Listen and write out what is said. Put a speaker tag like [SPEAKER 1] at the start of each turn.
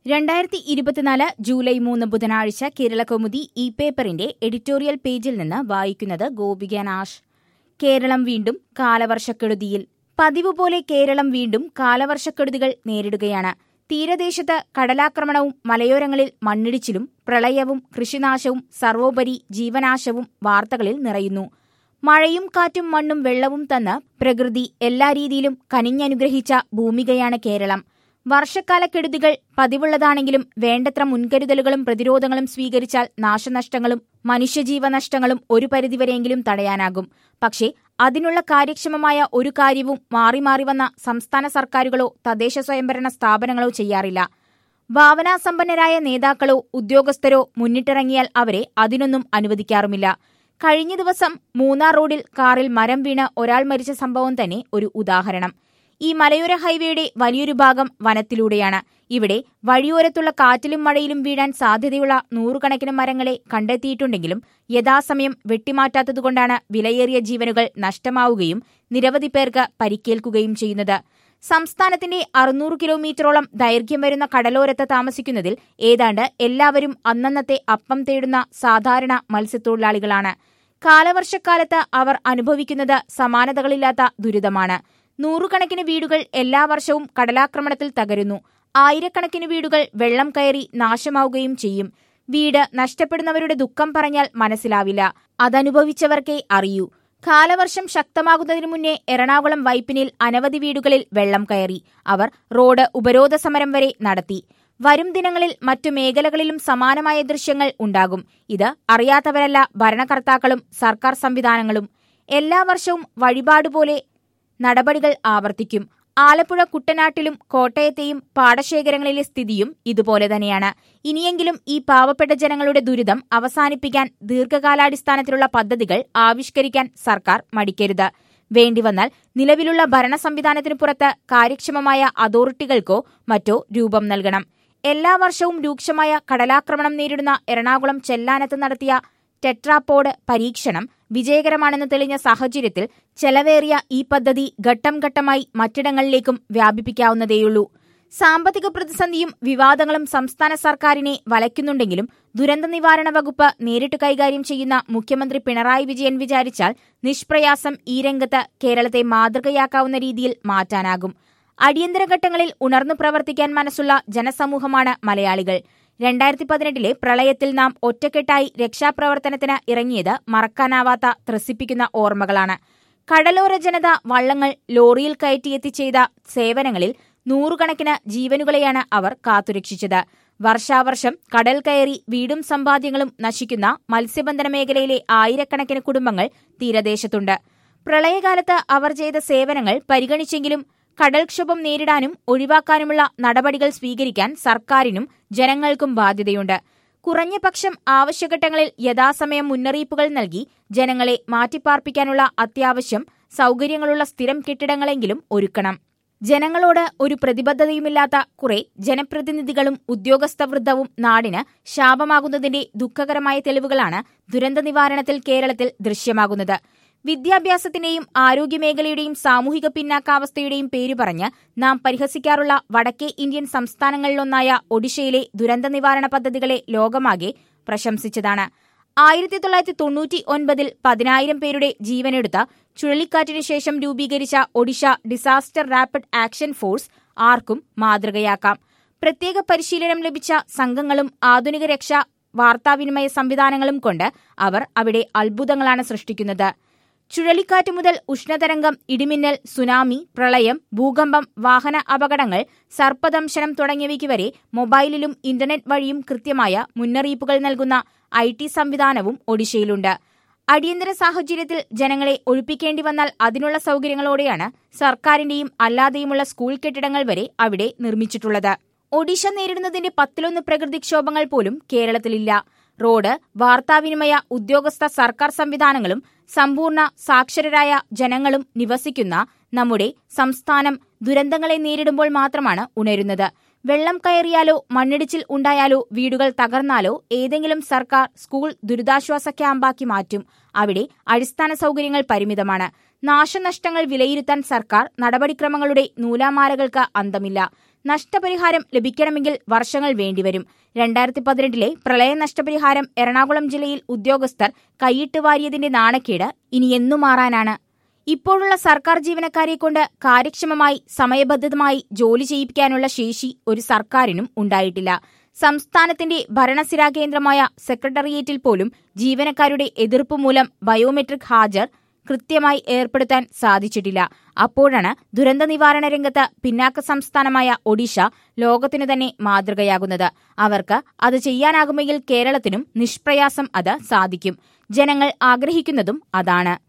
[SPEAKER 1] രണ്ടായിരത്തി ഇരുപത്തിനാല് ജൂലൈ മൂന്ന് ബുധനാഴ്ച കേരളകൗമുദി ഇ പേപ്പറിന്റെ എഡിറ്റോറിയൽ പേജിൽ നിന്ന് വായിക്കുന്നത് ഗോപിക നാഷ് കേരളം വീണ്ടും കാലവർഷക്കെടുതിയിൽ പതിവ് പോലെ കേരളം വീണ്ടും കാലവർഷക്കെടുതികൾ നേരിടുകയാണ് തീരദേശത്ത് കടലാക്രമണവും മലയോരങ്ങളിൽ മണ്ണിടിച്ചിലും പ്രളയവും കൃഷിനാശവും സർവോപരി ജീവനാശവും വാർത്തകളിൽ നിറയുന്നു മഴയും കാറ്റും മണ്ണും വെള്ളവും തന്ന് പ്രകൃതി എല്ലാ രീതിയിലും കനിഞ്ഞനുഗ്രഹിച്ച ഭൂമികയാണ് കേരളം വർഷക്കാലക്കെടുതികൾ പതിവുള്ളതാണെങ്കിലും വേണ്ടത്ര മുൻകരുതലുകളും പ്രതിരോധങ്ങളും സ്വീകരിച്ചാൽ നാശനഷ്ടങ്ങളും മനുഷ്യജീവനഷ്ടങ്ങളും ഒരു പരിധിവരെയെങ്കിലും തടയാനാകും പക്ഷേ അതിനുള്ള കാര്യക്ഷമമായ ഒരു കാര്യവും മാറി മാറി വന്ന സംസ്ഥാന സർക്കാരുകളോ തദ്ദേശ സ്വയംഭരണ സ്ഥാപനങ്ങളോ ചെയ്യാറില്ല ഭാവനാസമ്പന്നരായ നേതാക്കളോ ഉദ്യോഗസ്ഥരോ മുന്നിട്ടിറങ്ങിയാൽ അവരെ അതിനൊന്നും അനുവദിക്കാറുമില്ല കഴിഞ്ഞ ദിവസം മൂന്നാർ റോഡിൽ കാറിൽ മരം വീണ് ഒരാൾ മരിച്ച സംഭവം തന്നെ ഒരു ഉദാഹരണം ഈ മലയോര ഹൈവേയുടെ വലിയൊരു ഭാഗം വനത്തിലൂടെയാണ് ഇവിടെ വഴിയോരത്തുള്ള കാറ്റിലും മഴയിലും വീഴാൻ സാധ്യതയുള്ള നൂറുകണക്കിന് മരങ്ങളെ കണ്ടെത്തിയിട്ടുണ്ടെങ്കിലും യഥാസമയം വെട്ടിമാറ്റാത്തതുകൊണ്ടാണ് വിലയേറിയ ജീവനുകൾ നഷ്ടമാവുകയും നിരവധി പേർക്ക് പരിക്കേൽക്കുകയും ചെയ്യുന്നത് സംസ്ഥാനത്തിന്റെ അറുന്നൂറ് കിലോമീറ്ററോളം ദൈർഘ്യം വരുന്ന കടലോരത്ത് താമസിക്കുന്നതിൽ ഏതാണ്ട് എല്ലാവരും അന്നന്നത്തെ അപ്പം തേടുന്ന സാധാരണ മത്സ്യത്തൊഴിലാളികളാണ് കാലവർഷക്കാലത്ത് അവർ അനുഭവിക്കുന്നത് സമാനതകളില്ലാത്ത ദുരിതമാണ് നൂറുകണക്കിന് വീടുകൾ എല്ലാ വർഷവും കടലാക്രമണത്തിൽ തകരുന്നു ആയിരക്കണക്കിന് വീടുകൾ വെള്ളം കയറി നാശമാവുകയും ചെയ്യും വീട് നഷ്ടപ്പെടുന്നവരുടെ ദുഃഖം പറഞ്ഞാൽ മനസ്സിലാവില്ല അതനുഭവിച്ചവർക്കേ അറിയൂ കാലവർഷം ശക്തമാകുന്നതിനു മുന്നേ എറണാകുളം വൈപ്പിനിൽ അനവധി വീടുകളിൽ വെള്ളം കയറി അവർ റോഡ് ഉപരോധ സമരം വരെ നടത്തി വരും ദിനങ്ങളിൽ മറ്റു മേഖലകളിലും സമാനമായ ദൃശ്യങ്ങൾ ഉണ്ടാകും ഇത് അറിയാത്തവരല്ല ഭരണകർത്താക്കളും സർക്കാർ സംവിധാനങ്ങളും എല്ലാ വർഷവും വഴിപാടുപോലെ നടപടികൾ ആവർത്തിക്കും ആലപ്പുഴ കുട്ടനാട്ടിലും കോട്ടയത്തെയും പാടശേഖരങ്ങളിലെ സ്ഥിതിയും ഇതുപോലെ തന്നെയാണ് ഇനിയെങ്കിലും ഈ പാവപ്പെട്ട ജനങ്ങളുടെ ദുരിതം അവസാനിപ്പിക്കാൻ ദീർഘകാലാടിസ്ഥാനത്തിലുള്ള പദ്ധതികൾ ആവിഷ്കരിക്കാൻ സർക്കാർ മടിക്കരുത് വേണ്ടിവന്നാൽ നിലവിലുള്ള ഭരണ സംവിധാനത്തിനു പുറത്ത് കാര്യക്ഷമമായ അതോറിറ്റികൾക്കോ മറ്റോ രൂപം നൽകണം എല്ലാ വർഷവും രൂക്ഷമായ കടലാക്രമണം നേരിടുന്ന എറണാകുളം ചെല്ലാനത്ത് നടത്തിയ ടെട്രാപോഡ് പരീക്ഷണം വിജയകരമാണെന്ന് തെളിഞ്ഞ സാഹചര്യത്തിൽ ചെലവേറിയ ഈ പദ്ധതി ഘട്ടം ഘട്ടമായി മറ്റിടങ്ങളിലേക്കും വ്യാപിപ്പിക്കാവുന്നതേയുള്ളൂ സാമ്പത്തിക പ്രതിസന്ധിയും വിവാദങ്ങളും സംസ്ഥാന സർക്കാരിനെ വലയ്ക്കുന്നുണ്ടെങ്കിലും ദുരന്ത നിവാരണ വകുപ്പ് നേരിട്ട് കൈകാര്യം ചെയ്യുന്ന മുഖ്യമന്ത്രി പിണറായി വിജയൻ വിചാരിച്ചാൽ നിഷ്പ്രയാസം ഈ രംഗത്ത് കേരളത്തെ മാതൃകയാക്കാവുന്ന രീതിയിൽ മാറ്റാനാകും അടിയന്തര ഘട്ടങ്ങളിൽ ഉണർന്നു പ്രവർത്തിക്കാൻ മനസ്സുള്ള ജനസമൂഹമാണ് മലയാളികൾ രണ്ടായിരത്തി പതിനെട്ടിലെ പ്രളയത്തിൽ നാം ഒറ്റക്കെട്ടായി രക്ഷാപ്രവർത്തനത്തിന് ഇറങ്ങിയത് മറക്കാനാവാത്ത ത്രസിപ്പിക്കുന്ന ഓർമ്മകളാണ് കടലോര ജനത വള്ളങ്ങൾ ലോറിയിൽ കയറ്റിയെത്തി ചെയ്ത സേവനങ്ങളിൽ നൂറുകണക്കിന് ജീവനുകളെയാണ് അവർ കാത്തുരക്ഷിച്ചത് വർഷാവർഷം കടൽ കയറി വീടും സമ്പാദ്യങ്ങളും നശിക്കുന്ന മത്സ്യബന്ധന മേഖലയിലെ ആയിരക്കണക്കിന് കുടുംബങ്ങൾ തീരദേശത്തുണ്ട് പ്രളയകാലത്ത് അവർ ചെയ്ത സേവനങ്ങൾ പരിഗണിച്ചെങ്കിലും കടൽക്ഷോഭം നേരിടാനും ഒഴിവാക്കാനുമുള്ള നടപടികൾ സ്വീകരിക്കാൻ സർക്കാരിനും ജനങ്ങൾക്കും ബാധ്യതയുണ്ട് കുറഞ്ഞ പക്ഷം ആവശ്യഘട്ടങ്ങളിൽ യഥാസമയം മുന്നറിയിപ്പുകൾ നൽകി ജനങ്ങളെ മാറ്റിപ്പാർപ്പിക്കാനുള്ള അത്യാവശ്യം സൗകര്യങ്ങളുള്ള സ്ഥിരം കെട്ടിടങ്ങളെങ്കിലും ഒരുക്കണം ജനങ്ങളോട് ഒരു പ്രതിബദ്ധതയുമില്ലാത്ത കുറെ ജനപ്രതിനിധികളും ഉദ്യോഗസ്ഥവൃദ്ധവും നാടിന് ശാപമാകുന്നതിന്റെ ദുഃഖകരമായ തെളിവുകളാണ് ദുരന്ത നിവാരണത്തിൽ കേരളത്തിൽ ദൃശ്യമാകുന്നത് വിദ്യാഭ്യാസത്തിന്റെയും ആരോഗ്യമേഖലയുടെയും സാമൂഹിക പിന്നാക്കാവസ്ഥയുടെയും പേരു പറഞ്ഞ് നാം പരിഹസിക്കാറുള്ള വടക്കേ ഇന്ത്യൻ സംസ്ഥാനങ്ങളിലൊന്നായ ഒഡീഷയിലെ ദുരന്ത നിവാരണ പദ്ധതികളെ ലോകമാകെ പ്രശംസിച്ചതാണ് ആയിരത്തി തൊള്ളായിരത്തി തൊണ്ണൂറ്റി ഒൻപതിൽ പതിനായിരം പേരുടെ ജീവനെടുത്ത ചുഴലിക്കാറ്റിനു ശേഷം രൂപീകരിച്ച Odisha disaster rapid action force ആർക്കും മാതൃകയാക്കാം പ്രത്യേക പരിശീലനം ലഭിച്ച സംഘങ്ങളും ആധുനിക രക്ഷാ വാർത്താവിനിമയ സംവിധാനങ്ങളും കൊണ്ട് അവർ അവിടെ അത്ഭുതങ്ങളാണ് സൃഷ്ടിക്കുന്നത് ചുഴലിക്കാറ്റ് മുതൽ ഉഷ്ണതരംഗം ഇടിമിന്നൽ സുനാമി പ്രളയം ഭൂകമ്പം വാഹന അപകടങ്ങൾ സർപ്പദംശനം തുടങ്ങിയവയ്ക്ക് വരെ മൊബൈലിലും ഇന്റർനെറ്റ് വഴിയും കൃത്യമായ മുന്നറിയിപ്പുകൾ നൽകുന്ന ഐ ടി സംവിധാനവും ഒഡീഷയിലുണ്ട് അടിയന്തര സാഹചര്യത്തിൽ ജനങ്ങളെ ഒഴിപ്പിക്കേണ്ടി വന്നാൽ അതിനുള്ള സൗകര്യങ്ങളോടെയാണ് സർക്കാരിന്റെയും അല്ലാതെയുമുള്ള സ്കൂൾ കെട്ടിടങ്ങൾ വരെ അവിടെ നിർമ്മിച്ചിട്ടുള്ളത് ഒഡീഷ നേരിടുന്നതിന്റെ പത്തിലൊന്ന് പ്രകൃതിക്ഷോഭങ്ങൾ പോലും കേരളത്തിലില്ല റോഡ് വാർത്താവിനിമയ ഉദ്യോഗസ്ഥ സർക്കാർ സംവിധാനങ്ങളും സമ്പൂർണ്ണ സാക്ഷരരായ ജനങ്ങളും നിവസിക്കുന്ന നമ്മുടെ സംസ്ഥാനം ദുരന്തങ്ങളെ നേരിടുമ്പോൾ മാത്രമാണ് ഉണരുന്നത് വെള്ളം കയറിയാലോ മണ്ണിടിച്ചിൽ ഉണ്ടായാലോ വീടുകൾ തകർന്നാലോ ഏതെങ്കിലും സർക്കാർ സ്കൂൾ ദുരിതാശ്വാസ ക്യാമ്പാക്കി മാറ്റും അവിടെ അടിസ്ഥാന സൗകര്യങ്ങൾ പരിമിതമാണ് നാശനഷ്ടങ്ങൾ വിലയിരുത്താൻ സർക്കാർ നടപടിക്രമങ്ങളുടെ നൂലാമാലകൾക്ക് അന്തമില്ല നഷ്ടപരിഹാരം ലഭിക്കണമെങ്കിൽ വർഷങ്ങൾ വേണ്ടിവരും രണ്ടായിരത്തി പതിനെട്ടിലെ പ്രളയ നഷ്ടപരിഹാരം എറണാകുളം ജില്ലയിൽ ഉദ്യോഗസ്ഥർ കൈയിട്ട് വാരിയതിന്റെ നാണക്കേട് ഇനി എന്നു മാറാനാണ് ഇപ്പോഴുള്ള സർക്കാർ ജീവനക്കാരെ കൊണ്ട് കാര്യക്ഷമമായി സമയബന്ധിതമായി ജോലി ചെയ്യിപ്പിക്കാനുള്ള ശേഷി ഒരു സർക്കാരിനും ഉണ്ടായിട്ടില്ല സംസ്ഥാനത്തിന്റെ ഭരണസിരാ കേന്ദ്രമായ സെക്രട്ടേറിയറ്റിൽ പോലും ജീവനക്കാരുടെ എതിർപ്പ് മൂലം ബയോമെട്രിക് ഹാജർ കൃത്യമായി ഏർപ്പെടുത്താൻ സാധിച്ചിട്ടില്ല അപ്പോഴാണ് ദുരന്ത നിവാരണ രംഗത്ത് പിന്നാക്ക സംസ്ഥാനമായ ഒഡീഷ ലോകത്തിനു തന്നെ മാതൃകയാകുന്നത് അവർക്ക് അത് ചെയ്യാനാകുമെങ്കിൽ കേരളത്തിനും നിഷ്പ്രയാസം അത് സാധിക്കും ജനങ്ങൾ ആഗ്രഹിക്കുന്നതും അതാണ്